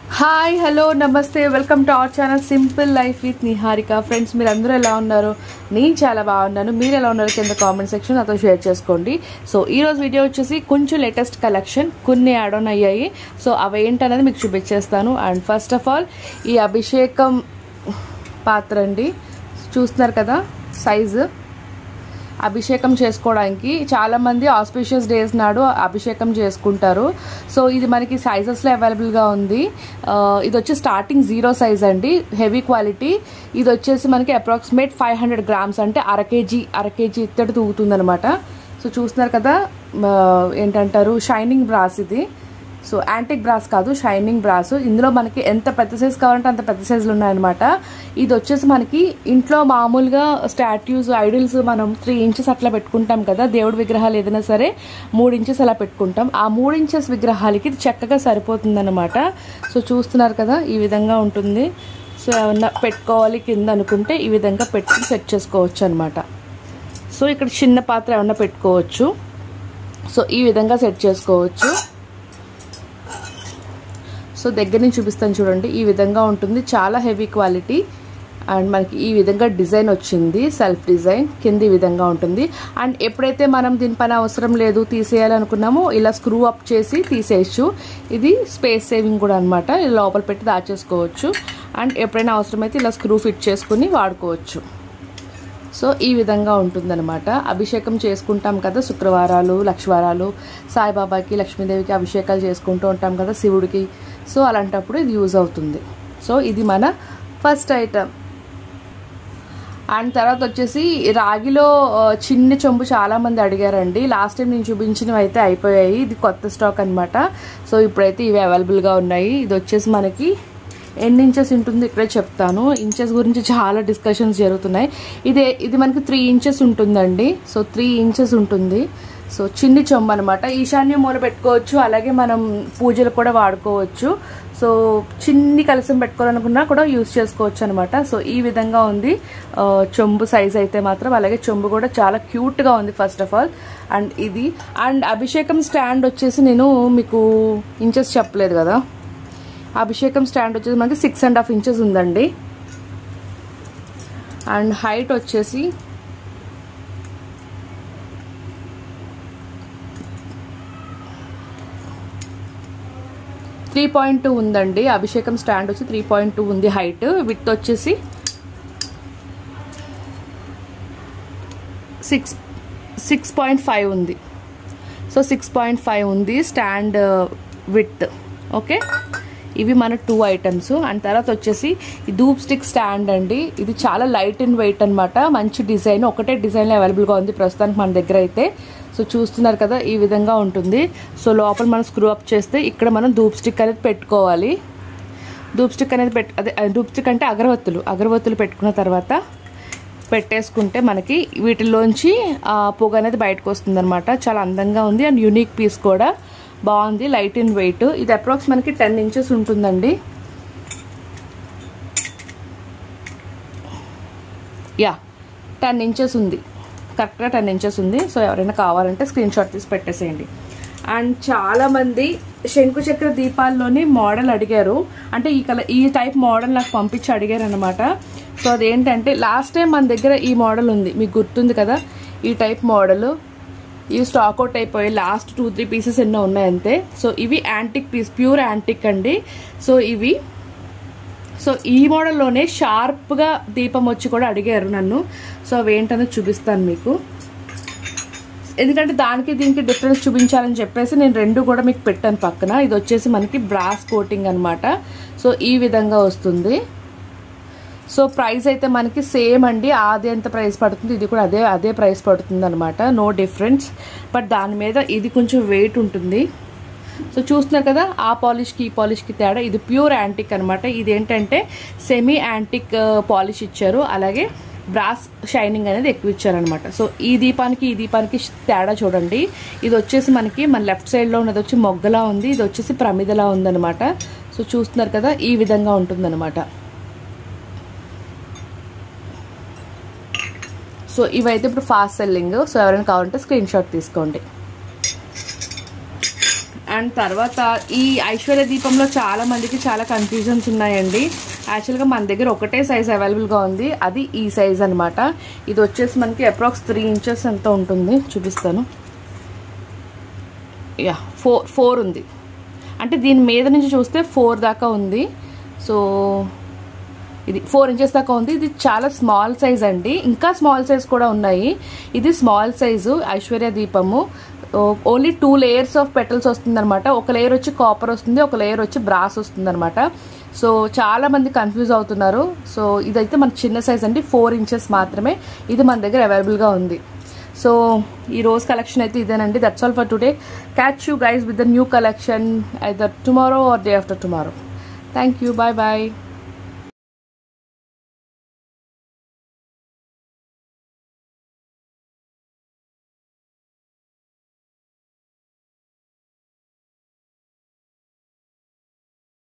hi hello నమస్తే welcome to our channel simple life with Niharika friends మీరు అందరూ ఎలా ఉన్నారు నేను చాలా బాగున్నాను మీరు ఎలా ఉన్నారు కింద కామెంట్ సెక్షన్ నాతో షేర్ చేసుకోండి సో ఈ రోజు వీడియో వచ్చేసి కొంచెం లేటెస్ట్ కలెక్షన్ కొన్ని యాడ్ ఆన్ అయ్యాయి సో అవి ఏంటనేది మీకు చూపించేస్తాను అండ్ ఫస్ట్ ఆఫ్ ఆల్ ఈ అభిషేకం పాత్ర అండి చూస్తున్నారు కదా సైజు అభిషేకం చేసుకోవడానికి చాలా మంది ఆస్పిషియస్ డేస్ నాడు అభిషేకం చేసుకుంటారు సో ఇది మనకి సైజెస్లో అవైలబుల్గా ఉంది ఆ, ఇది వచ్చి స్టార్టింగ్ జీరో సైజ్ అండి హెవీ క్వాలిటీ ఇది వచ్చేసి మనకి అప్రాక్సిమేట్ ఫైవ్ హండ్రెడ్ గ్రామ్స్ అంటే అర కేజీ అర కేజీ ఇత్తడి తూగుతుందనమాట సో చూస్తున్నారు కదా ఆ, ఏంటంటారు షైనింగ్ బ్రాస్ ఇది సో యాంటిక్ బ్రాస్ కాదు షైనింగ్ బ్రాస్ ఇందులో మనకి ఎంత పెద్ద సైజ్ కావాలంటే అంత పెద్ద సైజులు ఉన్నాయన్నమాట ఇది వచ్చేసి మనకి ఇంట్లో మామూలుగా స్టాట్యూస్ ఐడిల్స్ మనం త్రీ ఇంచెస్ అట్లా పెట్టుకుంటాం కదా దేవుడి విగ్రహాలు ఏదైనా సరే మూడు ఇంచెస్ అలా పెట్టుకుంటాం ఆ మూడు ఇంచెస్ విగ్రహాలకి ఇది చక్కగా సరిపోతుందన్నమాట సో చూస్తున్నారు కదా ఈ విధంగా ఉంటుంది సో ఏమన్నా పెట్టుకోవాలి కింద అనుకుంటే ఈ విధంగా పెట్టి సెట్ చేసుకోవచ్చు అనమాట సో ఇక్కడ చిన్న పాత్ర ఏమన్నా పెట్టుకోవచ్చు సో ఈ విధంగా సెట్ చేసుకోవచ్చు సో దగ్గర నుంచి చూపిస్తాను చూడండి ఈ విధంగా ఉంటుంది చాలా హెవీ క్వాలిటీ అండ్ మనకి ఈ విధంగా డిజైన్ వచ్చింది సెల్ఫ్ డిజైన్ కింద ఈ విధంగా ఉంటుంది అండ్ ఎప్పుడైతే మనం దీనిపైన అవసరం లేదు తీసేయాలనుకున్నామో ఇలా స్క్రూ అప్ చేసి తీసేయచ్చు ఇది స్పేస్ సేవింగ్ కూడా అనమాట లోపల పెట్టి దాచేసుకోవచ్చు అండ్ ఎప్పుడైనా అవసరమైతే ఇలా స్క్రూ ఫిట్ చేసుకుని వాడుకోవచ్చు సో ఈ విధంగా ఉంటుందన్నమాట అభిషేకం చేసుకుంటాం కదా శుక్రవారాలు లక్షవారాలు సాయిబాబాకి లక్ష్మీదేవికి అభిషేకాలు చేసుకుంటూ ఉంటాం కదా శివుడికి సో అలాంటప్పుడు ఇది యూజ్ అవుతుంది సో ఇది మన ఫస్ట్ ఐటమ్ అండ్ తర్వాత వచ్చేసి రాగిలో ఆ, చిన్న చెంబు చాలా మంది అడిగారండి లాస్ట్ టైం నేను చూపించినవి అయితే అయిపోయాయి ఇది కొత్త స్టాక్ అనమాట సో ఇప్పుడైతే ఇవి అవైలబుల్గా ఉన్నాయి ఇది వచ్చేసి మనకి ఎన్ని ఇంచెస్ ఉంటుంది ఇక్కడే చెప్తాను ఇంచెస్ గురించి చాలా డిస్కషన్స్ జరుగుతున్నాయి ఇది ఇది మనకి త్రీ ఇంచెస్ ఉంటుందండి సో త్రీ ఇంచెస్ ఉంటుంది సో చిన్ని చెంబు అనమాట ఈశాన్య మూల పెట్టుకోవచ్చు అలాగే మనం పూజలు కూడా వాడుకోవచ్చు సో చిన్ని కలసం పెట్టుకోవాలనుకున్నా కూడా యూస్ చేసుకోవచ్చు అనమాట సో ఈ విధంగా ఉంది ఆ, చెంబు సైజ్ అయితే మాత్రం అలాగే చెంబు కూడా చాలా క్యూట్గా ఉంది ఫస్ట్ ఆఫ్ ఆల్ అండ్ ఇది అండ్ అభిషేకం స్టాండ్ వచ్చేసి నేను మీకు ఇంచెస్ చెప్పలేదు కదా అభిషేకం స్టాండ్ వచ్చేసి మనకి సిక్స్ అండ్ హాఫ్ ఇంచెస్ ఉందండి అండ్ హైట్ వచ్చేసి త్రీ పాయింట్ టూ ఉందండి అభిషేకం స్టాండ్ వచ్చి త్రీ పాయింట్ టూ ఉంది హైట్ విత్ వచ్చేసి సిక్స్ సిక్స్ పాయింట్ ఫైవ్ ఉంది సో సిక్స్ పాయింట్ ఫైవ్ ఉంది స్టాండ్ విత్ ఓకే ఇవి మన టూ ఐటమ్స్ అండ్ తర్వాత వచ్చేసి ఈ ధూప్ స్టిక్ స్టాండ్ అండి ఇది చాలా లైట్ అండ్ వెయిట్ అనమాట మంచి డిజైన్ ఒకటే డిజైన్లో అవైలబుల్గా ఉంది ప్రస్తుతానికి మన దగ్గర అయితే సో చూస్తున్నారు కదా ఈ విధంగా ఉంటుంది సో లోపల మనం స్క్రూ అప్ చేస్తే ఇక్కడ మనం ధూప్ స్టిక్ అనేది పెట్టుకోవాలి ధూప్ స్టిక్ అనేది పెట్ అదే ధూప్ స్టిక్ అంటే అగరవత్తులు అగరవత్తులు పెట్టుకున్న తర్వాత పెట్టేసుకుంటే మనకి వీటిల్లోంచి ఆ పొగ అనేది బయటకు వస్తుంది అనమాట చాలా అందంగా ఉంది అండ్ యూనిక్ పీస్ కూడా బాగుంది లైట్ ఇన్ వెయిట్ ఇది అప్రాక్స్ మనకి టెన్ ఇంచెస్ ఉంటుందండి యా టెన్ ఇంచెస్ ఉంది కరెక్ట్గా టెన్ ఇంచెస్ ఉంది సో ఎవరైనా కావాలంటే స్క్రీన్ షాట్ తీసి పెట్టేసేయండి అండ్ చాలామంది శంకు చక్ర దీపాల్లోని మోడల్ అడిగారు అంటే ఈ కలర్ ఈ టైప్ మోడల్ నాకు పంపించి అడిగారు అనమాట సో అదేంటంటే లాస్ట్ టైం మన దగ్గర ఈ మోడల్ ఉంది మీకు గుర్తుంది కదా ఈ టైప్ మోడల్ ఇవి స్టాక్ అవుట్ అయిపోయి లాస్ట్ టూ త్రీ పీసెస్ ఎన్నో ఉన్నాయి అంతే సో ఇవి యాంటిక్ పీస్ ప్యూర్ యాంటిక్ అండి సో ఇవి సో ఈ మోడల్లోనే షార్ప్గా దీపం వచ్చి కూడా అడిగారు నన్ను సో అవి ఏంటనేది చూపిస్తాను మీకు ఎందుకంటే దానికి దీనికి డిఫరెన్స్ చూపించాలని చెప్పేసి నేను రెండు కూడా మీకు పెట్టాను పక్కన ఇది వచ్చేసి మనకి బ్రాస్ కోటింగ్ అనమాట సో ఈ విధంగా వస్తుంది సో ప్రైస్ అయితే మనకి సేమ్ అండి అది ఎంత ప్రైస్ పడుతుంది ఇది కూడా అదే అదే ప్రైస్ పడుతుంది అనమాట నో డిఫరెన్స్ బట్ దాని మీద ఇది కొంచెం వెయిట్ ఉంటుంది సో చూస్తున్నారు కదా ఆ పాలిష్కి ఈ పాలిష్కి తేడా ఇది ప్యూర్ యాంటిక్ అనమాట ఇది ఏంటంటే సెమీ యాంటిక్ పాలిష్ ఇచ్చారు అలాగే బ్రాస్ షైనింగ్ అనేది ఎక్కువ ఇచ్చారనమాట సో ఈ దీపానికి ఈ దీపానికి తేడా చూడండి ఇది వచ్చేసి మనకి మన లెఫ్ట్ సైడ్లో ఉన్నది వచ్చి మొగ్గలా ఉంది ఇది వచ్చేసి ప్రమిదలా ఉందన్నమాట సో చూస్తున్నారు కదా ఈ విధంగా ఉంటుందన్నమాట సో ఇవైతే ఇప్పుడు ఫాస్ట్ సెల్లింగ్ సో ఎవరైనా కావాలంటే స్క్రీన్ షాట్ తీసుకోండి అండ్ తర్వాత ఈ ఐశ్వర్య దీపంలో చాలా మందికి చాలా కన్ఫ్యూజన్స్ ఉన్నాయండి యాక్చువల్గా మన దగ్గర ఒకటే సైజ్ అవైలబుల్గా ఉంది అది ఈ సైజ్ అనమాట ఇది వచ్చేసి మనకి అప్రాక్స్ త్రీ ఇంచెస్ ఎంత ఉంటుంది చూపిస్తాను యా ఫోర్ ఫోర్ ఉంది అంటే దీని మీద నుంచి చూస్తే ఫోర్ దాకా ఉంది సో ఇది ఫోర్ ఇంచెస్ దాకా ఉంది ఇది చాలా స్మాల్ సైజ్ అండి ఇంకా స్మాల్ సైజ్ కూడా ఉన్నాయి ఇది స్మాల్ సైజు ఐశ్వర్య దీపము only two layers of petals వస్తుందన్నమాట ఒక లేయర్ వచ్చి కాపర్ వస్తుంది ఒక లేయర్ వచ్చి బ్రాస్ వస్తుందన్నమాట సో చాలా మంది కన్ఫ్యూజ్ అవుతున్నారు సో ఇదైతే మన చిన్న సైజ్ అండి ఫోర్ ఇంచెస్ మాత్రమే ఇది మన దగ్గర అవైలబుల్గా ఉంది సో ఈ రోజు కలెక్షన్ అయితే ఇదేనండి that's all for today catch you guys with the new collection either tomorrow or day after tomorrow thank you bye bye